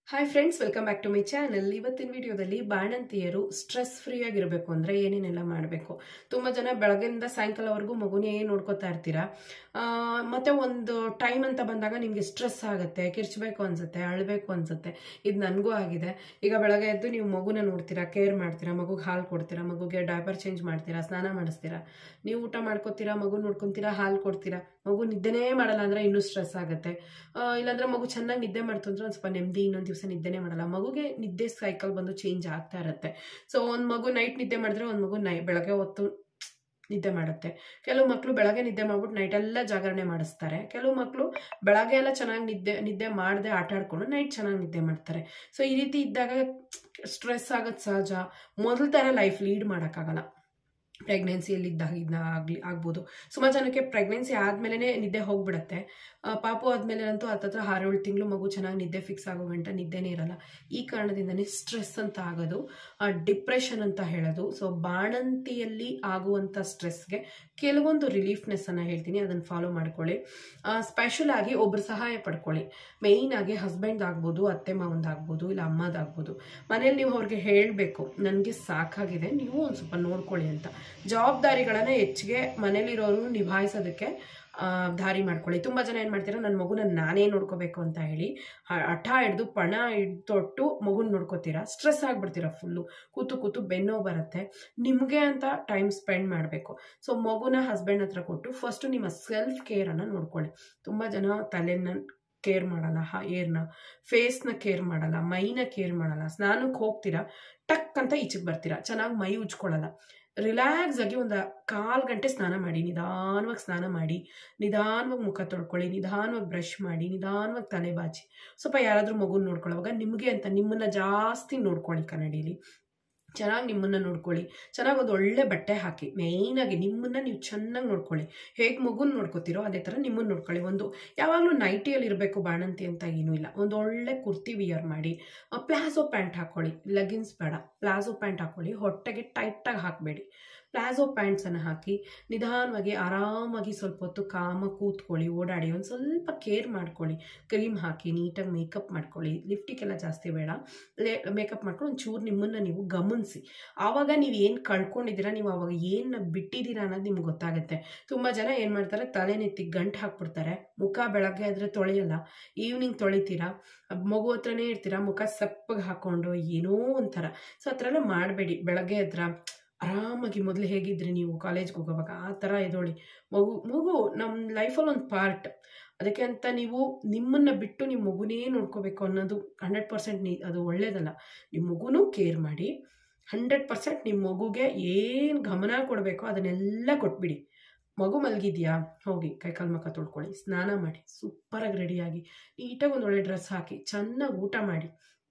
hi friends welcome back to my channel ಇವತ್ತಿನ ವಿಡಿಯೋದಲ್ಲಿ ಬಾಣಂತಿಯರು stress free ಆಗಿರಬೇಕು ಅಂದರೆ ಏನೇನೆಲ್ಲ ಮಾಡಬೇಕು ತುಂಬ ಜನ ಬೆಳಗ್ಗೆಯಿಂದ ಸಾಯಂಕಾಲವರೆಗೂ ಮಗುನೇ ನೋಡ್ಕೋತಾ ಇರ್ತೀರಾ ಆ, ಮತ್ತೆ ಒಂದು ಟೈಮ್ ಅಂತ ಬಂದಾಗ ನಿಮಗೆ ಸ್ಟ್ರೆಸ್ ಆಗುತ್ತೆ ಕಿರ್ಚಬೇಕು ಅನ್ಸುತ್ತೆ ಅಳಬೇಕು ಅನ್ಸುತ್ತೆ ಇದು ನನಗೂ ಆಗಿದೆ ಈಗ ಬೆಳಗ್ಗೆ ಎದ್ದು ನೀವು ಮಗುನ ನೋಡ್ತೀರಾ ಕೇರ್ ಮಾಡ್ತೀರಾ ಮಗುಗೆ ಹಾಲು ಕೊಡ್ತೀರಾ ಮಗುಗೆ ಡೈಪರ್ ಚೇಂಜ್ ಮಾಡ್ತೀರಾ ಸ್ನಾನ ಮಾಡಿಸ್ತೀರಾ ನೀವು ಊಟ ಮಾಡ್ಕೊತೀರಾ ಮಗು ನೋಡ್ಕೊತೀರಾ ಹಾಲು ಕೊಡ್ತೀರಾ ಮಗು ನಿದ್ದೆನೇ ಮಾಡಲ್ಲ ಅಂದರೆ ಇನ್ನೂ ಸ್ಟ್ರೆಸ್ ಆಗುತ್ತೆ ಆ, ಇಲ್ಲಾಂದ್ರೆ ಮಗು ಚೆನ್ನಾಗಿ ನಿದ್ದೆ ಮಾಡ್ತು ಅಂದ್ರೆ ಒಂದು ಸ್ವಲ್ಪ ನೆಮ್ಮದಿ ಇನ್ನೊಂದು ದಿವಸ ನಿದ್ದೆನೇ ಮಾಡಲ್ಲ ಮಗುಗೆ ನಿದ್ದೆ ಸೈಕಲ್ ಬಂದು ಚೇಂಜ್ ಆಗ್ತಾ ಇರುತ್ತೆ ಸೊ ಒಂದು ಮಗು ನೈಟ್ ನಿದ್ದೆ ಮಾಡಿದ್ರೆ ಒಂದು ಮಗು ನೈ ಬೆಳಗ್ಗೆ ಹೊತ್ತು ನಿದ್ದೆ ಮಾಡುತ್ತೆ ಕೆಲವು ಮಕ್ಕಳು ಬೆಳಗ್ಗೆ ನಿದ್ದೆ ಮಾಡ್ಬಿಟ್ಟು ನೈಟೆಲ್ಲ ಜಾಗರಣೆ ಮಾಡಿಸ್ತಾರೆ ಕೆಲವು ಮಕ್ಕಳು ಬೆಳಗ್ಗೆ ಎಲ್ಲ ಚೆನ್ನಾಗಿ ನಿದ್ದೆ ನಿದ್ದೆ ಮಾಡದೆ ಆಟ ಆಡ್ಕೊಂಡು ನೈಟ್ ಚೆನ್ನಾಗಿ ನಿದ್ದೆ ಮಾಡ್ತಾರೆ ಸೊ ಈ ರೀತಿ ಇದ್ದಾಗ ಸ್ಟ್ರೆಸ್ ಆಗೋದು ಸಹಜ ಮೊದಲ ಥರ ಲೈಫ್ ಲೀಡ್ ಮಾಡೋಕ್ಕಾಗಲ್ಲ ಪ್ರೆಗ್ನೆನ್ಸಿಯಲ್ಲಿ ಇದ್ದಾಗ ಇದನ್ನ ಆಗಲಿ ಆಗ್ಬೋದು ಸುಮಾರು ಜನಕ್ಕೆ ಪ್ರೆಗ್ನೆನ್ಸಿ ಆದಮೇಲೆ ನಿದ್ದೆ ಹೋಗ್ಬಿಡುತ್ತೆ ಆ, ಪಾಪು ಆದಮೇಲೆ ಅಂತೂ ಹತ್ತತ್ರ ಆರೇಳು ತಿಂಗಳು ಮಗು ಚೆನ್ನಾಗಿ ನಿದ್ದೆ ಫಿಕ್ಸ್ ಆಗೋ ಗಂಟ ನಿದ್ದೆನೇ ಇರಲ್ಲ ಈ ಕಾರಣದಿಂದನೇ ಸ್ಟ್ರೆಸ್ ಅಂತ ಆಗೋದು ಡಿಪ್ರೆಷನ್ ಅಂತ ಹೇಳೋದು ಸೊ ಬಾಣಂತಿಯಲ್ಲಿ ಆಗುವಂಥ ಸ್ಟ್ರೆಸ್ಗೆ ಕೆಲವೊಂದು ರಿಲೀಫ್ನೆಸ್ಸನ್ನು ಹೇಳ್ತೀನಿ ಅದನ್ನು ಫಾಲೋ ಮಾಡ್ಕೊಳ್ಳಿ ಸ್ಪೆಷಲ್ ಆಗಿ ಒಬ್ರು ಸಹಾಯ ಪಡ್ಕೊಳ್ಳಿ ಮೇಯ್ನ್ ಆಗಿ ಹಸ್ಬೆಂಡ್ ಆಗ್ಬೋದು ಅತ್ತೆ ಮಾವಂದಾಗ್ಬೋದು ಇಲ್ಲ ಅಮ್ಮದಾಗ್ಬೋದು ಮನೇಲಿ ನೀವು ಅವ್ರಿಗೆ ಹೇಳಬೇಕು ನನಗೆ ಸಾಕಾಗಿದೆ ನೀವು ಒಂದು ಸ್ವಲ್ಪ ನೋಡ್ಕೊಳ್ಳಿ ಅಂತ ಜವಾಬ್ದಾರಿಗಳನ್ನು ಹೆಚ್ಚಿಗೆ ಮನೇಲಿರೋರು ನಿಭಾಯಿಸೋದಕ್ಕೆ ಆ, ದಾರಿ ಮಾಡ್ಕೊಳ್ಳಿ ತುಂಬ ಜನ ಏನು ಮಾಡ್ತೀರಾ ನನ್ನ ಮಗುನ ನಾನೇ ನೋಡ್ಕೋಬೇಕು ಅಂತ ಹೇಳಿ ಹ- ಹಠ ಹಿಡ್ದು ಪಣ ಹಿಡ್ದೊಟ್ಟು ಮಗುನ ನೋಡ್ಕೋತೀರಾ ಸ್ಟ್ರೆಸ್ ಆಗಿಬಿಡ್ತೀರಾ ಫುಲ್ಲು ಕೂತು ಕೂತು ಬೆನ್ನೋ ಬರುತ್ತೆ ನಿಮಗೆ ಅಂತ ಟೈಮ್ ಸ್ಪೆಂಡ್ ಮಾಡಬೇಕು ಸೊ ಮಗುನ ಹಸ್ಬೆಂಡ್ ಹತ್ರ ಕೊಟ್ಟು ಫಸ್ಟು ನಿಮ್ಮ ಸೆಲ್ಫ್ ಕೇರನ್ನು ನೋಡ್ಕೊಳ್ಳಿ ತುಂಬ ಜನ ತಲೆನ ಕೇರ್ ಮಾಡಲ್ಲ ಏರ್ನ ಫೇಸ್ನ ಕೇರ್ ಮಾಡಲ್ಲ ಮೈನ ಕೇರ್ ಮಾಡಲ್ಲ ಸ್ನಾನಕ್ಕೆ ಹೋಗ್ತೀರಾ ಟಕ್ ಅಂತ ಈಚೆಗೆ ಬರ್ತೀರಾ ಚೆನ್ನಾಗಿ ಮೈ ಉಜ್ಕೊಳ್ಳಲ್ಲ ರಿಲ್ಯಾಕ್ಸ್ ಆಗಿ ಒಂದು ಕಾಲು ಗಂಟೆ ಸ್ನಾನ ಮಾಡಿ ನಿಧಾನವಾಗಿ ಸ್ನಾನ ಮಾಡಿ ನಿಧಾನವಾಗಿ ಮುಖ ತೊಳ್ಕೊಳ್ಳಿ ನಿಧಾನವಾಗಿ ಬ್ರಷ್ ಮಾಡಿ ನಿಧಾನವಾಗಿ ತಲೆ ಬಾಚಿ ಸ್ವಲ್ಪ ಯಾರಾದರೂ ಮಗುನ ನೋಡ್ಕೊಳ್ಳೋವಾಗ ನಿಮಗೆ ಅಂತ ನಿಮ್ಮನ್ನು ಜಾಸ್ತಿ ನೋಡ್ಕೊಳ್ಳಿ ಕನ್ನಡಿಲಿ ಚೆನ್ನಾಗಿ ನಿಮ್ಮನ್ನು ನೋಡ್ಕೊಳ್ಳಿ ಚೆನ್ನಾಗಿ ಒಂದು ಒಳ್ಳೆ ಬಟ್ಟೆ ಹಾಕಿ ಮೇಯ್ನಾಗಿ ನಿಮ್ಮನ್ನು ನೀವು ಚೆನ್ನಾಗಿ ನೋಡ್ಕೊಳ್ಳಿ ಹೇಗೆ ಮಗುನ ನೋಡ್ಕೋತೀರೋ ಅದೇ ಥರ ನಿಮ್ಮನ್ನು ನೋಡ್ಕೊಳ್ಳಿ ಒಂದು ಯಾವಾಗಲೂ ನೈಟಿಯಲ್ಲಿ ಇರಬೇಕು ಬಾಣಂತಿ ಅಂತ ಏನೂ ಇಲ್ಲ ಒಂದು ಒಳ್ಳೆ ಕುರ್ತಿ ವಿಯರ್ ಮಾಡಿ ಪ್ಲಾಜೋ ಪ್ಯಾಂಟ್ ಹಾಕ್ಕೊಳ್ಳಿ ಲೆಗಿನ್ಸ್ ಬೇಡ ಪ್ಲಾಜೋ ಪ್ಯಾಂಟ್ ಹಾಕ್ಕೊಳ್ಳಿ ಹೊಟ್ಟೆಗೆ ಟೈಟಾಗಿ ಹಾಕಬೇಡಿ ಪ್ಲಾಜೋ ಪ್ಯಾಂಟ್ಸನ್ನು ಹಾಕಿ ನಿಧಾನವಾಗಿ ಆರಾಮಾಗಿ ಸ್ವಲ್ಪ ಹೊತ್ತು ಕಾಮ ಕೂತ್ಕೊಳ್ಳಿ ಓಡಾಡಿ ಒಂದು ಸ್ವಲ್ಪ ಕೇರ್ ಮಾಡ್ಕೊಳ್ಳಿ ಕ್ರೀಮ್ ಹಾಕಿ ನೀಟಾಗಿ ಮೇಕಪ್ ಮಾಡ್ಕೊಳ್ಳಿ ಲಿಫ್ಟಿಗೆಲ್ಲ ಜಾಸ್ತಿ ಬೇಡ ಲೇ ಮೇಕಪ್ ಮಾಡ್ಕೊಂಡು ಒಂಚೂರು ನಿಮ್ಮನ್ನು ನೀವು ಗಮನಿಸಿ ಆವಾಗ ನೀವು ಏನು ಕಳ್ಕೊಂಡಿದ್ದೀರಾ ನೀವು ಆವಾಗ ಏನು ಬಿಟ್ಟಿದ್ದೀರಾ ಅನ್ನೋದು ನಿಮ್ಗೆ ಗೊತ್ತಾಗುತ್ತೆ ತುಂಬ ಜನ ಏನು ಮಾಡ್ತಾರೆ ತಲೆ ನೆತ್ತಿ ಗಂಟು ಹಾಕ್ಬಿಡ್ತಾರೆ ಮುಖ ಬೆಳಗ್ಗೆ ಆದರೆ ತೊಳೆಯಲ್ಲ ಈವ್ನಿಂಗ್ ತೊಳಿತೀರಾ ಮಗು ಹತ್ರನೇ ಇರ್ತೀರಾ ಮುಖ ಸಪ್ಪಗೆ ಹಾಕ್ಕೊಂಡು ಏನೋ ಒಂಥರ ಸೊ ಆ ಥರ ಎಲ್ಲ ಮಾಡಬೇಡಿ ಬೆಳಗ್ಗೆ ಹತ್ರ ಆರಾಮಾಗಿ ಮೊದಲು ಹೇಗಿದ್ರಿ ನೀವು ಕಾಲೇಜ್ಗೆ ಹೋಗೋವಾಗ ಆ ಥರ ಎದೋಳಿ ಮಗು ಮಗು ನಮ್ಮ ಲೈಫಲ್ಲಿ ಒಂದು ಪಾರ್ಟ್ ಅದಕ್ಕೆ ಅಂತ ನೀವು ನಿಮ್ಮನ್ನು ಬಿಟ್ಟು ನಿಮ್ಮ ಮಗುನೇ ನೋಡ್ಕೋಬೇಕು ಅನ್ನೋದು ಹಂಡ್ರೆಡ್ ಪರ್ಸೆಂಟ್ ನೀ ಅದು ಒಳ್ಳೇದಲ್ಲ ನಿಮ್ಮ ಮಗುನೂ ಕೇರ್ ಮಾಡಿ ಹಂಡ್ರೆಡ್ ಪರ್ಸೆಂಟ್ ನಿಮ್ಮ ಮಗುಗೆ ಏನು ಗಮನ ಕೊಡಬೇಕೋ ಅದನ್ನೆಲ್ಲ ಕೊಟ್ಬಿಡಿ ಮಗು ಮಲಗಿದ್ಯಾ ಹೋಗಿ ಕೈಕಾಲು ಮುಖ ತೊಳ್ಕೊಳ್ಳಿ ಸ್ನಾನ ಮಾಡಿ ಸೂಪರಾಗಿ ರೆಡಿಯಾಗಿ ನೀಟಾಗಿ ಒಂದು ಒಳ್ಳೆ ಡ್ರೆಸ್ ಹಾಕಿ ಚೆನ್ನಾಗಿ ಊಟ ಮಾಡಿ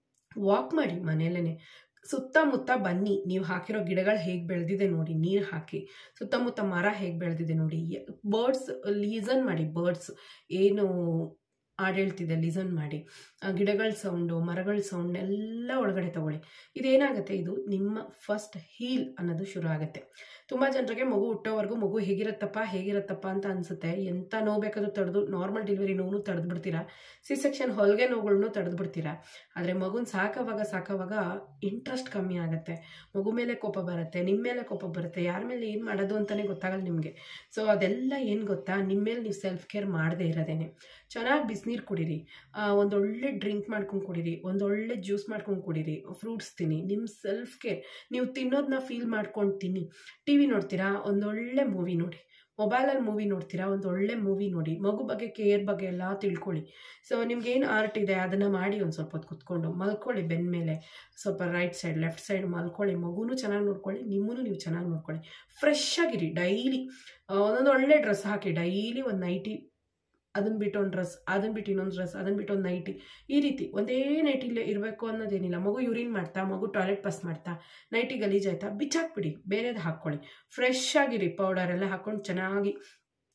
ವಾಕ್ ಮಾಡಿ ಮನೆಯಲ್ಲೇ ಸುತ್ತಮುತ್ತ ಬನ್ನಿ ನೀವು ಹಾಕಿರೋ ಗಿಡಗಳು ಹೇಗೆ ಬೆಳೆದಿದೆ ನೋಡಿ ನೀರು ಹಾಕಿ ಸುತ್ತಮುತ್ತ ಮರ ಹೇಗೆ ಬೆಳೆದಿದೆ ನೋಡಿ ಬರ್ಡ್ಸ್ ಲೀಸನ್ ಮಾಡಿ ಬರ್ಡ್ಸ್ ಏನು ಆಡೇಳ್ತಿದೆ ಲಿಸನ್ ಮಾಡಿ ಆ ಗಿಡಗಳ ಸೌಂಡು ಮರಗಳ ಸೌಂಡ್ ಎಲ್ಲ ಒಳಗಡೆ ತಗೊಳ್ಳಿ ಇದೇನಾಗುತ್ತೆ ಇದು ನಿಮ್ಮ ಫಸ್ಟ್ ಹೀಲ್ ಅನ್ನೋದು ಶುರು ಆಗುತ್ತೆ ತುಂಬ ಜನರಿಗೆ ಮಗು ಹುಟ್ಟೋವರೆಗೂ ಮಗು ಹೇಗಿರುತ್ತಪ್ಪ ಹೇಗಿರುತ್ತಪ್ಪ ಅಂತ ಅನಿಸುತ್ತೆ ಎಂಥ ನೋವು ಬೇಕಾದ್ರೂ ತಡೆದು ನಾರ್ಮಲ್ ಡೆಲಿವರಿ ನೋವು ತಡೆದು ಬಿಡ್ತೀರಾ ಸಿ ಸೆಕ್ಷನ್ ಹೊಲಿಗೆ ನೋವುಗಳನ್ನು ತಡೆದು ಬಿಡ್ತೀರಾ ಆದರೆ ಮಗುನ ಸಾಕೋವಾಗ ಸಾಕೋವಾಗ ಇಂಟ್ರೆಸ್ಟ್ ಕಮ್ಮಿ ಆಗುತ್ತೆ ಮಗು ಮೇಲೆ ಕೋಪ ಬರುತ್ತೆ ನಿಮ್ಮ ಮೇಲೆ ಕೋಪ ಬರುತ್ತೆ ಯಾರ ಮೇಲೆ ಏನು ಮಾಡೋದು ಅಂತಲೇ ಗೊತ್ತಾಗಲ್ಲ ನಿಮಗೆ ಸೊ ಅದೆಲ್ಲ ಏನು ಗೊತ್ತಾ ನಿಮ್ಮ ಮೇಲೆ ನೀವು ಸೆಲ್ಫ್ ಕೇರ್ ಮಾಡದೇ ಇರೋದೇನೆ ಚೆನ್ನಾಗಿ ಬಿಸಿನೀರು ಕುಡೀರಿ ಆ, ಒಂದೊಳ್ಳೆ ಡ್ರಿಂಕ್ ಮಾಡ್ಕೊಂಡು ಕುಡೀರಿ ಒಂದೊಳ್ಳೆ ಜ್ಯೂಸ್ ಮಾಡ್ಕೊಂಡು ಕುಡೀರಿ ಫ್ರೂಟ್ಸ್ ತಿನ್ನಿ ನಿಮ್ಮ ಸೆಲ್ಫ್ ಕೇರ್ ನೀವು ತಿನ್ನೋದನ್ನ ಫೀಲ್ ಮಾಡ್ಕೊಂಡು ತಿನ್ನಿ ಟಿ ವಿ ನೋಡ್ತೀರಾ ಒಂದೊಳ್ಳೆ ಮೂವಿ ನೋಡಿ ಮೊಬೈಲಲ್ಲಿ ಮೂವಿ ನೋಡ್ತೀರಾ ಒಂದು ಒಳ್ಳೆ ಮೂವಿ ನೋಡಿ ಮಗು ಬಗ್ಗೆ ಕೇರ್ ಬಗ್ಗೆ ಎಲ್ಲ ತಿಳ್ಕೊಳ್ಳಿ ಸೊ ನಿಮ್ಗೇನು ಆರ್ಟ್ ಇದೆ ಅದನ್ನು ಮಾಡಿ ಒಂದು ಸ್ವಲ್ಪ ಹೊತ್ತು ಕುತ್ಕೊಂಡು ಮಲ್ಕೊಳ್ಳಿ ಬೆನ್ನ ಮೇಲೆ ಸ್ವಲ್ಪ ರೈಟ್ ಸೈಡ್ ಲೆಫ್ಟ್ ಸೈಡ್ ಮಲ್ಕೊಳ್ಳಿ ಮಗುನೂ ಚೆನ್ನಾಗಿ ನೋಡ್ಕೊಳ್ಳಿ ನಿಮ್ಮನ್ನು ನೀವು ಚೆನ್ನಾಗಿ ನೋಡ್ಕೊಳ್ಳಿ ಫ್ರೆಶ್ ಆಗಿರಿ ಡೈಲಿ ಒಂದೊಂದು ಒಳ್ಳೆ ಡ್ರೆಸ್ ಹಾಕಿ ಡೈಲಿ ಒಂದು ನೈಟಿ ಅದನ್ನ ಬಿಟ್ಟು ಒಂದು ಡ್ರೆಸ್ ಅದನ್ನ ಬಿಟ್ಟು ಇನ್ನೊಂದು ಡ್ರೆಸ್ ಅದನ್ನ ಬಿಟ್ಟು ಒಂದು ನೈಟಿ ಈ ರೀತಿ ಒಂದೇ ನೈಟಿಲೇ ಇರಬೇಕು ಅನ್ನೋದೇನಿಲ್ಲ ಮಗು ಯೂರಿನ್ ಮಾಡ್ತಾ ಮಗು ಟಾಯ್ಲೆಟ್ ಪಾಸ್ ಮಾಡ್ತಾ ನೈಟಿ ಗಲೀಜಾಯ್ತಾ ಬಿಚ್ಚಾಕ್ಬಿಡಿ ಬೇರೆದು ಹಾಕ್ಕೊಳ್ಳಿ ಫ್ರೆಶ್ ಆಗಿರಿ ಪೌಡರ್ ಎಲ್ಲ ಹಾಕ್ಕೊಂಡು ಚೆನ್ನಾಗಿ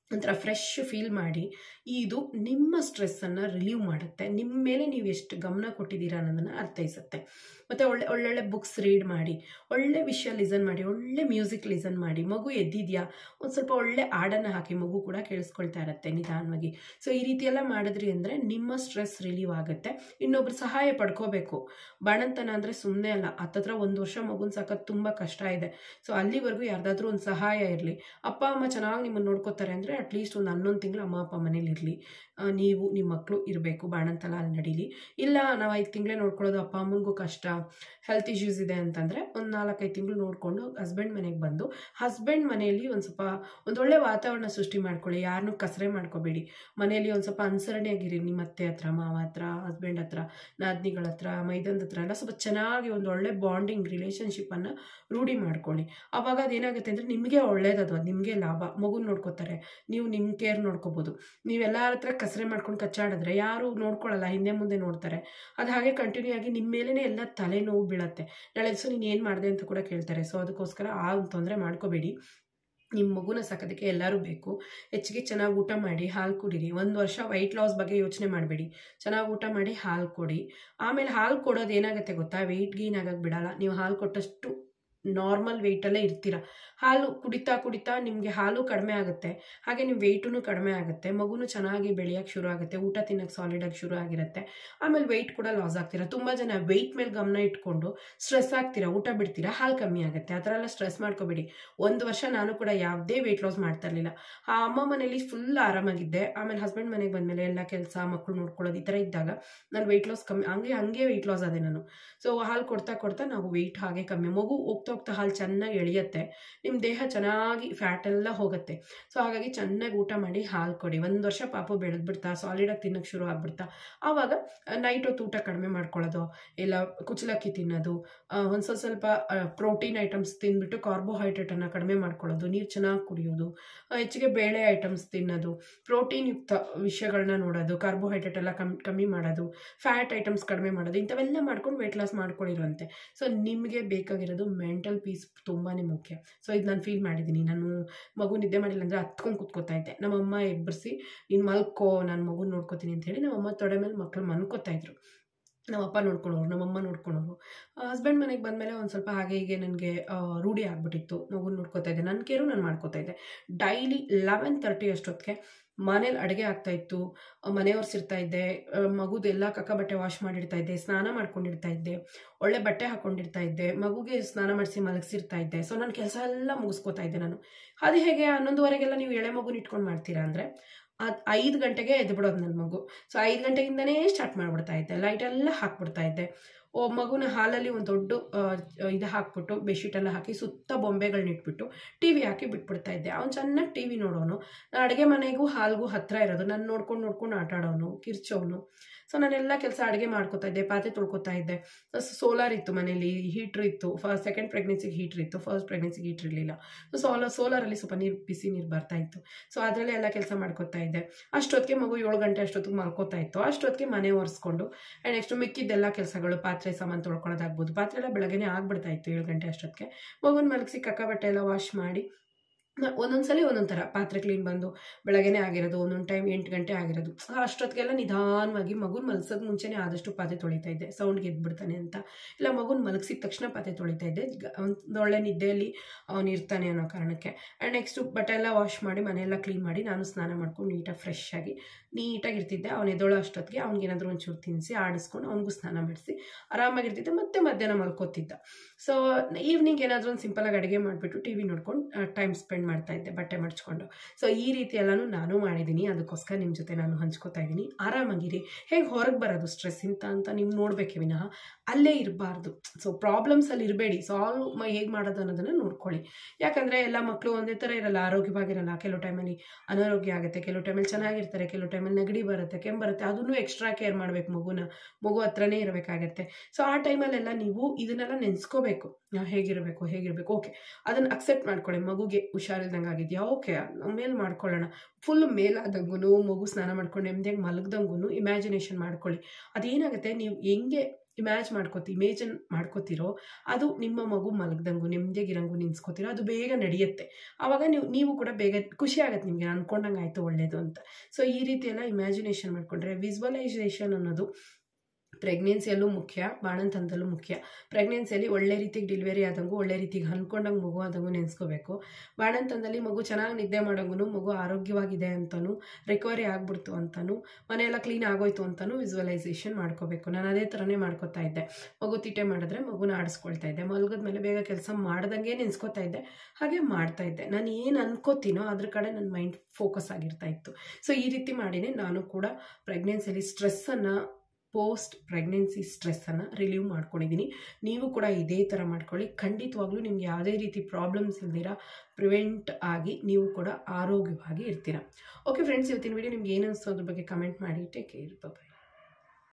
ಒಂಥರ ಫ್ರೆಶ್ ಫೀಲ್ ಮಾಡಿ ಇದು ನಿಮ್ಮ ಸ್ಟ್ರೆಸ್ಸನ್ನು ರಿಲೀವ್ ಮಾಡುತ್ತೆ ನಿಮ್ಮ ಮೇಲೆ ನೀವು ಎಷ್ಟು ಗಮನ ಕೊಟ್ಟಿದ್ದೀರಾ ಅನ್ನೋದನ್ನು ಅರ್ಥೈಸುತ್ತೆ ಮತ್ತು ಒಳ್ಳೆ ಒಳ್ಳೊಳ್ಳೆ ಬುಕ್ಸ್ ರೀಡ್ ಮಾಡಿ ಒಳ್ಳೆ ವಿಷಯ ಲಿಸನ್ ಮಾಡಿ ಒಳ್ಳೆ ಮ್ಯೂಸಿಕ್ ಲಿಸನ್ ಮಾಡಿ ಮಗು ಎದ್ದಿದ್ಯಾ ಒಂದು ಸ್ವಲ್ಪ ಒಳ್ಳೆ ಹಾಡನ್ನು ಹಾಕಿ ಮಗು ಕೂಡ ಕೇಳಿಸ್ಕೊಳ್ತಾ ಇರುತ್ತೆ ನಿಧಾನವಾಗಿ ಸೊ ಈ ರೀತಿ ಎಲ್ಲ ಮಾಡಿದ್ರಿ ಅಂದರೆ ನಿಮ್ಮ ಸ್ಟ್ರೆಸ್ ರಿಲೀವ್ ಆಗುತ್ತೆ ಇನ್ನೊಬ್ರು ಸಹಾಯ ಪಡ್ಕೋಬೇಕು ಬಾಣಂತನ ಅಂದರೆ ಸುಮ್ಮನೆ ಅಲ್ಲ ಹತ್ತತ್ರ ಒಂದು ವರ್ಷ ಮಗುನ ಸಾಕೋದು ತುಂಬ ಕಷ್ಟ ಇದೆ ಸೊ ಅಲ್ಲಿವರೆಗೂ ಯಾರ್ದಾದ್ರೂ ಒಂದು ಸಹಾಯ ಇರಲಿ ಅಪ್ಪ ಅಮ್ಮ ಚೆನ್ನಾಗಿ ನಿಮ್ಮನ್ನು ನೋಡ್ಕೋತಾರೆ ಅಂದರೆ ಅಟ್ಲೀಸ್ಟ್ ಒಂದು ಹನ್ನೊಂದು ತಿಂಗಳು ಅಮ್ಮ ಅಪ್ಪ ಮನೇಲಿ ಇರಲಿ ನೀವು ನಿಮ್ಮ ಮಕ್ಕಳು ಇರಬೇಕು ಬಾಣಂತನ ಅಲ್ಲಿ ನಡೀಲಿ ಇಲ್ಲ ನಾವು ಐದು ತಿಂಗಳೇ ನೋಡ್ಕೊಳ್ಳೋದು ಅಪ್ಪ ಅಮ್ಮನಿಗೂ ಕಷ್ಟ ಹೆಲ್ತ್ ಇಶ್ಯೂಸ್ ಇದೆ ಅಂತಂದರೆ ಒಂದು ನಾಲ್ಕೈದು ತಿಂಗಳು ನೋಡಿಕೊಂಡು ಹಸ್ಬೆಂಡ್ ಮನೆಗೆ ಬಂದು ಹಸ್ಬೆಂಡ್ ಮನೆಯಲ್ಲಿ ಒಂದು ಸ್ವಲ್ಪ ಒಂದೊಳ್ಳೆ ವಾತಾವರಣ ಸೃಷ್ಟಿ ಮಾಡ್ಕೊಳ್ಳಿ ಯಾರನ್ನೂ ಕಸರೆ ಮಾಡ್ಕೋಬೇಡಿ ಮನೆಯಲ್ಲಿ ಒಂದು ಸ್ವಲ್ಪ ಅನುಸರಣೆಯಾಗಿರಿ ನಿಮ್ಮ ಅತ್ತೆ ಹತ್ರ ಮಾವ ಹತ್ರ ಹಸ್ಬೆಂಡ್ ಹತ್ರ ನಾದ್ನಿಗಳ ಹತ್ರ ಮೈದಂದ ಹತ್ರ ಎಲ್ಲ ಸ್ವಲ್ಪ ಚೆನ್ನಾಗಿ ಒಂದು ಒಳ್ಳೆ ಬಾಂಡಿಂಗ್ ರಿಲೇಷನ್ಶಿಪ್ಪನ್ನು ರೂಢಿ ಮಾಡ್ಕೊಳ್ಳಿ ಆವಾಗ ಅದೇನಾಗುತ್ತೆ ಅಂದರೆ ನಿಮಗೆ ಒಳ್ಳೇದದು ಅದು ನಿಮಗೆ ಲಾಭ ಮಗುನ ನೋಡ್ಕೋತಾರೆ ನೀವು ನಿಮ್ಮ ಕೇರ್ ನೋಡ್ಕೋಬೋದು ನೀವೆಲ್ಲರ ಹತ್ರ ಕಸರೆ ಮಾಡ್ಕೊಂಡು ಕಚ್ಚಾಡಿದ್ರೆ ಯಾರು ನೋಡ್ಕೊಳ್ಳಲ್ಲ ಹಿಂದೆ ಮುಂದೆ ನೋಡ್ತಾರೆ ಅದು ಹಾಗೆ ಕಂಟಿನ್ಯೂ ಆಗಿ ನಿಮ್ಮ ಮೇಲೇ ಎಲ್ಲ ತಲೆನೋವು ಬೀಳತ್ತೆ ನಾಳೆ ದಿವಸ ನೀನು ಏನು ಮಾಡಿದೆ ಅಂತ ಕೂಡ ಕೇಳ್ತಾರೆ ಸೊ ಅದಕ್ಕೋಸ್ಕರ ಆ ತೊಂದರೆ ಮಾಡ್ಕೋಬೇಡಿ ನಿಮ್ಮ ಮಗುನ ಸಾಕೋದಕ್ಕೆ ಎಲ್ಲರೂ ಬೇಕು ಹೆಚ್ಚಿಗೆ ಚೆನ್ನಾಗಿ ಊಟ ಮಾಡಿ ಹಾಲು ಕುಡೀರಿ ಒಂದು ವರ್ಷ ವೈಟ್ ಲಾಸ್ ಬಗ್ಗೆ ಯೋಚನೆ ಮಾಡಬೇಡಿ ಚೆನ್ನಾಗಿ ಊಟ ಮಾಡಿ ಹಾಲು ಕೊಡಿ ಆಮೇಲೆ ಹಾಲು ಕೊಡೋದು ಏನಾಗುತ್ತೆ ಗೊತ್ತಾ ವೆಯ್ಟ್ ಗೇನ್ ಆಗಕ್ಕೆ ಬಿಡಲ್ಲ ನೀವು ಹಾಲು ಕೊಟ್ಟಷ್ಟು ನಾರ್ಮಲ್ ವೆಯ್ಟಲ್ಲೇ ಇರ್ತೀರ ಹಾಲು ಕುಡಿತಾ ಕುಡಿತಾ ನಿಮಗೆ ಹಾಲು ಕಡಿಮೆ ಆಗುತ್ತೆ ಹಾಗೆ ನಿಮ್ಮ ವೆಯ್ಟೂ ಕಡಿಮೆ ಆಗುತ್ತೆ ಮಗುನು ಚೆನ್ನಾಗಿ ಬೆಳೆಯೋಕ್ಕೆ ಶುರು ಆಗುತ್ತೆ ಊಟ ತಿನ್ನೋಕ್ಕೆ ಸಾಲಿಡಾಗಿ ಶುರು ಆಗಿರುತ್ತೆ ಆಮೇಲೆ ವೆಯ್ಟ್ ಕೂಡ ಲಾಸ್ ಆಗ್ತೀರಾ ತುಂಬ ಜನ ವೆಯ್ಟ್ ಮೇಲೆ ಗಮನ ಇಟ್ಕೊಂಡು ಸ್ಟ್ರೆಸ್ ಆಗ್ತೀರಾ ಊಟ ಬಿಡ್ತೀರಾ ಹಾಲು ಕಮ್ಮಿ ಆಗುತ್ತೆ ಆ ಥರ ಎಲ್ಲ ಸ್ಟ್ರೆಸ್ ಮಾಡ್ಕೋಬೇಡಿ ಒಂದು ವರ್ಷ ನಾನು ಕೂಡ ಯಾವುದೇ ವೆಯ್ಟ್ ಲಾಸ್ ಮಾಡ್ತಾ ಇರಲಿಲ್ಲ ಆ ಅಮ್ಮ ಮನೇಲಿ ಫುಲ್ ಆರಾಮಾಗಿದ್ದೆ ಆಮೇಲೆ ಹಸ್ಬೆಂಡ್ ಮನೆಗೆ ಬಂದಮೇಲೆ ಎಲ್ಲ ಕೆಲಸ ಮಕ್ಕಳು ನೋಡ್ಕೊಳ್ಳೋದು ಈ ಥರ ಇದ್ದಾಗ ನಾನು ವೆಯ್ಟ್ ಲಾಸ್ ಕಮ್ಮಿ ಹಂಗೆ ಹಂಗೆ ವೆಯ್ಟ್ ಲಾಸ್ ಆದೆ ನಾನು ಸೊ ಹಾಲು ಕೊಡ್ತಾ ಕೊಡ್ತಾ ನಾವು ವೆಯ್ಟ್ ಹಾಗೆ ಕಮ್ಮಿ ಮಗು ಹೋಗ್ತಾ ಹೋಗ್ತಾ ಹಾಲು ಚೆನ್ನಾಗಿ ಎಳೆಯುತ್ತೆ ನಿಮ್ಮ ದೇಹ ಚೆನ್ನಾಗಿ ಫ್ಯಾಟ್ ಎಲ್ಲ ಹೋಗುತ್ತೆ ಸೊ ಹಾಗಾಗಿ ಚೆನ್ನಾಗಿ ಊಟ ಮಾಡಿ ಹಾಲು ಕೊಡಿ ಒಂದು ವರ್ಷ ಪಾಪು ಬೆಳೆದ್ಬಿಡ್ತಾ ಸಾಲಿಡಾಗಿ ತಿನ್ನೋಕ್ಕೆ ಶುರು ಆಗ್ಬಿಡ್ತಾ ಆವಾಗ ನೈಟ್ ಹೊತ್ತು ಊಟ ಕಡಿಮೆ ಮಾಡ್ಕೊಳ್ಳೋದು ಇಲ್ಲ ಕುಚ್ಚಲಕ್ಕಿ ತಿನ್ನೋದು ಒಂದು ಸ್ವಲ್ಪ ಸ್ವಲ್ಪ ಪ್ರೋಟೀನ್ ಐಟಮ್ಸ್ ತಿಂದ್ಬಿಟ್ಟು ಕಾರ್ಬೋಹೈಡ್ರೇಟನ್ನು ಕಡಿಮೆ ಮಾಡ್ಕೊಳ್ಳೋದು ನೀರು ಚೆನ್ನಾಗಿ ಕುಡಿಯೋದು ಹೆಚ್ಚಿಗೆ ಬೇಳೆ ಐಟಮ್ಸ್ ತಿನ್ನೋದು ಪ್ರೋಟೀನ್ ಯುಕ್ತ ವಿಷಯಗಳನ್ನ ನೋಡೋದು ಕಾರ್ಬೋಹೈಡ್ರೇಟ್ ಎಲ್ಲ ಕಮ್ಮಿ ಕಮ್ಮಿ ಮಾಡೋದು ಫ್ಯಾಟ್ ಐಟಮ್ಸ್ ಕಡಿಮೆ ಮಾಡೋದು ಇಂಥವೆಲ್ಲ ಮಾಡ್ಕೊಂಡು ವೆಯ್ಟ್ ಲಾಸ್ ಮಾಡ್ಕೊಂಡಿರುವಂತೆ ಸೊ ನಿಮಗೆ ಬೇಕಾಗಿರೋದು ಮೆಂಟಲ್ ಪೀಸ್ ತುಂಬಾ ಮುಖ್ಯ ಸೊ ಇದು ನಾನು ಫೀಲ್ ಮಾಡಿದ್ದೀನಿ ನಾನು ಮಗು ನಿದ್ದೆ ಮಾಡಿಲ್ಲ ಅಂದರೆ ಹತ್ಕೊಂಡು ಕೂತ್ಕೋತಾ ಇದ್ದೆ ನಮ್ಮಮ್ಮ ಎಬ್ಬರಿಸಿ ನೀನು ಮಲ್ಕೋ ನಾನು ಮಗು ನೋಡ್ಕೋತೀನಿ ಅಂತ ಹೇಳಿ ನಮ್ಮಮ್ಮ ತೊಡೆ ಮೇಲೆ ಮಕ್ಕಳು ಮನ್ಕೋತಾ ಇದ್ರು ನಮ್ಮಪ್ಪ ನೋಡ್ಕೊಳೋರು ನಮ್ಮಮ್ಮ ನೋಡ್ಕೊಳೋರು ಹಸ್ಬೆಂಡ್ ಮನೆಗೆ ಬಂದಮೇಲೆ ಒಂದು ಸ್ವಲ್ಪ ಹಾಗೆ ಹೀಗೆ ನನಗೆ ರೂಢಿ ಆಗಿಬಿಟ್ಟಿತ್ತು ಮಗುನ ನೋಡ್ಕೋತಾ ಇದ್ದೆ ನನ್ನ ಕೇರು ನಾನು ಮಾಡ್ಕೋತಾ ಇದ್ದೆ ಡೈಲಿ ಲೆವೆನ್ ತರ್ಟಿ ಅಷ್ಟೊತ್ತಿಗೆ ಮನೇಲಿ ಅಡುಗೆ ಆಗ್ತಾಯಿತ್ತು ಮನೆ ಒರೆಸಿರ್ತಾ ಇದ್ದೆ ಮಗುದೆಲ್ಲ ಕಕ್ಕ ಬಟ್ಟೆ ವಾಶ್ ಮಾಡಿರ್ತಾ ಇದ್ದೆ ಸ್ನಾನ ಮಾಡ್ಕೊಂಡಿರ್ತಾ ಇದ್ದೆ ಒಳ್ಳೆ ಬಟ್ಟೆ ಹಾಕ್ಕೊಂಡಿರ್ತಾ ಇದ್ದೆ ಮಗುಗೆ ಸ್ನಾನ ಮಾಡಿಸಿ ಮಲಗಿಸಿರ್ತಾ ಇದ್ದೆ ಸೊ ನನ್ನ ಕೆಲಸ ಎಲ್ಲ ಮುಗಿಸ್ಕೋತಾ ಇದ್ದೆ ನಾನು ಅದು ಹೇಗೆ ಹನ್ನೊಂದುವರೆಗೆಲ್ಲ ನೀವು ಎಳೆ ಮಗುನ ಇಟ್ಕೊಂಡು ಮಾಡ್ತೀರಾ ಅಂದರೆ ಅದು ಐದು ಗಂಟೆಗೆ ಎದ್ದು ಬಿಡೋದು ನನ್ನ ಮಗು ಸೊ ಐದು ಗಂಟೆಯಿಂದನೇ ಸ್ಟಾರ್ಟ್ ಮಾಡಿಬಿಡ್ತಾ ಇದ್ದೆ ಲೈಟೆಲ್ಲ ಹಾಕ್ಬಿಡ್ತಾ ಇದ್ದೆ ಓ ಮಗುನ ಹಾಲಲ್ಲಿ ಒಂದು ದೊಡ್ಡ ಇದು ಹಾಕ್ಬಿಟ್ಟು ಬೆಡ್ಶೀಟೆಲ್ಲ ಹಾಕಿ ಸುತ್ತ ಬೊಂಬೆಗಳನ್ನ ಇಟ್ಬಿಟ್ಟು ಟಿ ವಿ ಹಾಕಿ ಬಿಟ್ಬಿಡ್ತಾ ಇದ್ದೆ ಅವ್ನು ಚೆನ್ನಾಗಿ ಟಿ ವಿ ನೋಡೋನು ಅಡುಗೆ ಮನೆಗೂ ಹಾಲ್ಗೂ ಹತ್ತಿರ ಇರೋದು ನಾನು ನೋಡ್ಕೊಂಡು ನೋಡ್ಕೊಂಡು ಆಟ ಆಡೋನು ಕಿರ್ಚೋನು ಸೊ ನಾನೆಲ್ಲ ಕೆಲಸ ಅಡುಗೆ ಮಾಡ್ಕೋತಾ ಇದ್ದೆ ಪಾತ್ರೆ ತೊಳ್ಕೊತಾ ಇದ್ದೆ ಸೋಲಾರ್ ಇತ್ತು ಮನೇಲಿ ಹೀಟ್ರ್ ಇತ್ತು ಫಸ್ಟ್ ಸೆಕೆಂಡ್ ಪ್ರೆಗ್ನೆನ್ಸಿಗೆ ಹೀಟ್ರ್ ಇತ್ತು ಫಸ್ಟ್ ಪ್ರೆಗ್ನೆನ್ಸಿಗೆ ಹೀಟ್ರ್ ಇರಲಿಲ್ಲ ಸೊ ಸೋಲಾರ್ ಸೋಲಾರಲ್ಲಿ ಸ್ವಲ್ಪ ನೀರು ಬಿಸಿ ನೀರು ಬರ್ತಾ ಇತ್ತು ಸೊ ಅದರಲ್ಲೇ ಎಲ್ಲ ಕೆಲಸ ಮಾಡ್ಕೋತಾ ಇದ್ದೆ ಅಷ್ಟೊತ್ತಿಗೆ ಮಗು ಏಳು ಗಂಟೆ ಅಷ್ಟೊತ್ತಿಗೆ ಮಲ್ಕೋತಾ ಇತ್ತು ಅಷ್ಟೊತ್ತಿಗೆ ಮನೆ ಒರೆಸ್ಕೊಂಡು ಆ್ಯಂಡ್ ನೆಕ್ಸ್ಟ್ ಮಿಕ್ಕಿದ್ದೆಲ್ಲ ಕೆಲಸಗಳು ಪಾತ್ರೆ ಸಾಮಾನು ತೊಳ್ಕೊಳ್ಳೋದಾಗ್ಬೋದು ಪಾತ್ರೆ ಎಲ್ಲ ಬೆಳಗ್ಗೆನೇ ಆಗ್ಬಿಡ್ತಾ ಇತ್ತು ಏಳು ಗಂಟೆ ಅಷ್ಟೊತ್ತಿಗೆ ಮಗುನ ಮಲಗಿಸಿ ಕಕ್ಕ ಬಟ್ಟೆ ಎಲ್ಲ ವಾಶ್ ಮಾಡಿ ಒಂದೊಂದು ಸಲ ಒಂದೊಂದು ಥರ ಪಾತ್ರೆ ಕ್ಲೀನ್ ಬಂದು ಬೆಳಗ್ಗೆನೇ ಆಗಿರೋದು ಒಂದೊಂದು ಟೈಮ್ ಎಂಟು ಗಂಟೆ ಆಗಿರೋದು ಅಷ್ಟೊತ್ತಿಗೆಲ್ಲ ನಿಧಾನವಾಗಿ ಮಗುನ ಮಲಗ್ಸೋದು ಮುಂಚೆನೇ ಆದಷ್ಟು ಪಾತ್ರೆ ತೊಳಿತಾ ಇದ್ದೆ ಸೌಂಡ್ಗೆ ಎದ್ಬಿಡ್ತಾನೆ ಅಂತ ಇಲ್ಲ ಮಗುನ ಮಲಗಿಸಿದ ತಕ್ಷಣ ಪಾತ್ರೆ ತೊಳಿತಾ ಇದ್ದೆ ಒಂದು ಒಳ್ಳೆ ನಿದ್ದೆಯಲ್ಲಿ ಅವನು ಇರ್ತಾನೆ ಅನ್ನೋ ಕಾರಣಕ್ಕೆ ಆ್ಯಂಡ್ ನೆಕ್ಸ್ಟು ಬಟ್ಟೆ ಎಲ್ಲ ವಾಶ್ ಮಾಡಿ ಮನೆಯೆಲ್ಲ ಕ್ಲೀನ್ ಮಾಡಿ ನಾನು ಸ್ನಾನ ಮಾಡ್ಕೊಂಡು ನೀಟಾಗಿ ಫ್ರೆಶ್ ಆಗಿ ನೀಟಾಗಿ ಇರ್ತಿದ್ದೆ ಅವ್ನು ಎದ್ದೋಳೋ ಅಷ್ಟೊತ್ತಿಗೆ ಅವ್ನಿಗೇನಾದರೂ ಒಂಚೂರು ತಿನ್ನಿಸಿ ಆಡಿಸ್ಕೊಂಡು ಅವ್ನಿಗೂ ಸ್ನಾನ ಮಾಡಿಸಿ ಆರಾಮಾಗಿರ್ತಿದ್ದೆ ಮತ್ತೆ ಮಧ್ಯಾಹ್ನ ಮಲ್ಕೋತಿದ್ದ ಸೊ ಈವ್ನಿಂಗ್ ಏನಾದರೂ ಒಂದು ಸಿಂಪಲಾಗಿ ಅಡುಗೆ ಮಾಡಿಬಿಟ್ಟು ಟಿ ವಿ ನೋಡ್ಕೊಂಡು ಟೈಮ್ ಸ್ಪೆಂಡ್ ಮಾಡ್ತಾ ಇದ್ದೆ ಬಟ್ಟೆ ಮಡ್ಚ್ಕೊಂಡು ಸೊ ಈ ರೀತಿ ಎಲ್ಲನೂ ನಾನು ಮಾಡಿದ್ದೀನಿ ಅದಕ್ಕೋಸ್ಕರ ನಿಮ್ಮ ಜೊತೆ ನಾನು ಹಂಚ್ಕೋತಾ ಇದ್ದೀನಿ ಆರಾಮಾಗಿರಿ ಹೇಗೆ ಹೊರಗೆ ಬರೋದು ಸ್ಟ್ರೆಸ್ ಇಂತ ಅಂತ ನೀವು ನೋಡಬೇಕೆ ವಿನಃ ಅಲ್ಲೇ ಇರಬಾರ್ದು ಸೊ ಪ್ರಾಬ್ಲಮ್ಸಲ್ಲಿ ಇರಬೇಡಿ ಸಾಲ್ವ್ ಹೇಗೆ ಮಾಡೋದು ಅನ್ನೋದನ್ನು ನೋಡ್ಕೊಳ್ಳಿ ಯಾಕಂದರೆ ಎಲ್ಲ ಮಕ್ಕಳು ಒಂದೇ ಥರ ಇರಲ್ಲ ಆರೋಗ್ಯವಾಗಿರಲ್ಲ ಕೆಲವು ಟೈಮಲ್ಲಿ ಅನಾರೋಗ್ಯ ಆಗುತ್ತೆ ಕೆಲವು ಟೈಮಲ್ಲಿ ಚೆನ್ನಾಗಿರ್ತಾರೆ ಕೆಲವು ಟೈಮಲ್ಲಿ ನೆಗಡಿ ಬರುತ್ತೆ ಕೆಮ್ಮು ಬರುತ್ತೆ ಅದನ್ನು ಎಕ್ಸ್ಟ್ರಾ ಕೇರ್ ಮಾಡಬೇಕು ಮಗುನ ಮಗು ಹತ್ರನೇ ಇರಬೇಕಾಗತ್ತೆ ಸೊ ಆ ಟೈಮಲ್ಲೆಲ್ಲ ನೀವು ಇದನ್ನೆಲ್ಲ ನೆನೆಸ್ಕೋಬೇಕು ನಾವು ಹೇಗಿರಬೇಕು ಹೇಗಿರಬೇಕು ಓಕೆ ಅದನ್ನು ಅಕ್ಸೆಪ್ಟ್ ಮಾಡ್ಕೊಳ್ಳಿ ಮಗುಗೆ ಹುಷಾರು ಹುಷಾರಿಲ್ದಂಗೆ ಆಗಿದೆಯಾ ಓಕೆ ಮೇಲೆ ಮಾಡ್ಕೊಳ್ಳೋಣ ಫುಲ್ ಮೇಲಾದಂಗೂ ಮಗು ಸ್ನಾನ ಮಾಡ್ಕೊಂಡು ನೆಮ್ಮದಿಯಾಗಿ ಮಲಗ್ದಂಗೂ ಇಮ್ಯಾಜಿನೇಷನ್ ಮಾಡ್ಕೊಳ್ಳಿ ಅದೇನಾಗುತ್ತೆ ನೀವು ಹೆಂಗೆ ಇಮ್ಯಾಜ್ ಮಾಡ್ಕೋತಿ ಇಮೇಜನ್ ಮಾಡ್ಕೋತಿರೋ ಅದು ನಿಮ್ಮ ಮಗು ಮಲಗ್ದಂಗೂ ನೆಮ್ಮದಿಯಾಗಿರಂಗೂ ನಿನ್ಸ್ಕೋತಿರೋ ಅದು ಬೇಗ ನಡೆಯುತ್ತೆ ಆವಾಗ ನೀವು ನೀವು ಕೂಡ ಬೇಗ ಖುಷಿ ಆಗುತ್ತೆ ನಿಮಗೆ ಅನ್ಕೊಂಡಂಗೆ ಆಯಿತು ಒಳ್ಳೇದು ಅಂತ ಸೊ ಈ ರೀತಿ ಎಲ್ಲ ಇಮ್ಯಾಜಿನೇಷನ್ ಮಾಡಿಕೊಂಡ್ರೆ ವಿಸ್ವಲೈಸೇಷನ್ ಅನ್ನೋದು ಪ್ರೆಗ್ನೆನ್ಸಿಯಲ್ಲೂ ಮುಖ್ಯ ಬಾಣಂತನದಲ್ಲೂ ಮುಖ್ಯ ಪ್ರೆಗ್ನೆನ್ಸಿಯಲ್ಲಿ ಒಳ್ಳೆ ರೀತಿಗೆ ಡೆಲಿವರಿ ಆದಂಗೂ ಒಳ್ಳೆ ರೀತಿಗೆ ಅಂದ್ಕೊಂಡಂಗೆ ಮಗು ಆದಂಗೂ ನೆನೆಸ್ಕೋಬೇಕು ಬಾಣಂತನದಲ್ಲಿ ಮಗು ಚೆನ್ನಾಗಿ ನಿದ್ದೆ ಮಾಡೋಂಗೂ ಮಗು ಆರೋಗ್ಯವಾಗಿದೆ ಅಂತಲೂ ರಿಕವರಿ ಆಗ್ಬಿಡ್ತು ಅಂತಲೂ ಮನೆಯೆಲ್ಲ ಕ್ಲೀನ್ ಆಗೋಯ್ತು ಅಂತಲೂ ವಿಸ್ವಲೈಸೇಷನ್ ಮಾಡ್ಕೋಬೇಕು ನಾನು ಅದೇ ಥರನೇ ಮಾಡ್ಕೋತಾ ಇದ್ದೆ ಮಗು ತಿಟ್ಟೆ ಮಾಡಿದ್ರೆ ಮಗುನ ಆಡಿಸ್ಕೊಳ್ತಾ ಇದ್ದೆ ಮಲಗಿದ ಮೇಲೆ ಬೇಗ ಕೆಲಸ ಮಾಡ್ದಂಗೆ ನೆನೆಸ್ಕೋತಾ ಇದ್ದೆ ಹಾಗೆ ಮಾಡ್ತಾ ಇದ್ದೆ ನಾನು ಏನು ಅನ್ಕೋತೀನೋ ಅದ್ರ ಕಡೆ ನನ್ನ ಮೈಂಡ್ ಫೋಕಸ್ ಆಗಿರ್ತಾ ಇತ್ತು ಸೊ ಈ ರೀತಿ ಮಾಡಿನೇ ನಾನು ಕೂಡ ಪ್ರೆಗ್ನೆನ್ಸಿಯಲ್ಲಿ ಸ್ಟ್ರೆಸ್ಸನ್ನು ಪೋಸ್ಟ್ ಪ್ರೆಗ್ನೆನ್ಸಿ ಸ್ಟ್ರೆಸ್ಸನ್ನು ರಿಲೀವ್ ಮಾಡ್ಕೊಂಡಿದ್ದೀನಿ ನೀವು ಕೂಡ ಇದೇ ಥರ ಮಾಡ್ಕೊಳ್ಳಿ ಖಂಡಿತವಾಗ್ಲೂ ನಿಮ್ಗೆ ಯಾವುದೇ ರೀತಿ ಪ್ರಾಬ್ಲಮ್ಸ್ ಇಲ್ದಿರ ಪ್ರಿವೆಂಟ್ ಆಗಿ ನೀವು ಕೂಡ ಆರೋಗ್ಯವಾಗಿ ಇರ್ತೀರ ಓಕೆ ಫ್ರೆಂಡ್ಸ್ ಇವತ್ತಿನ ವಿಡಿಯೋ ನಿಮ್ಗೆ ಏನು ಅನಿಸ್ತೋ ಅದ್ರ ಬಗ್ಗೆ ಕಮೆಂಟ್ ಮಾಡಿ ಟೇಕ್ ಕೇರ್ ಬಾಯ್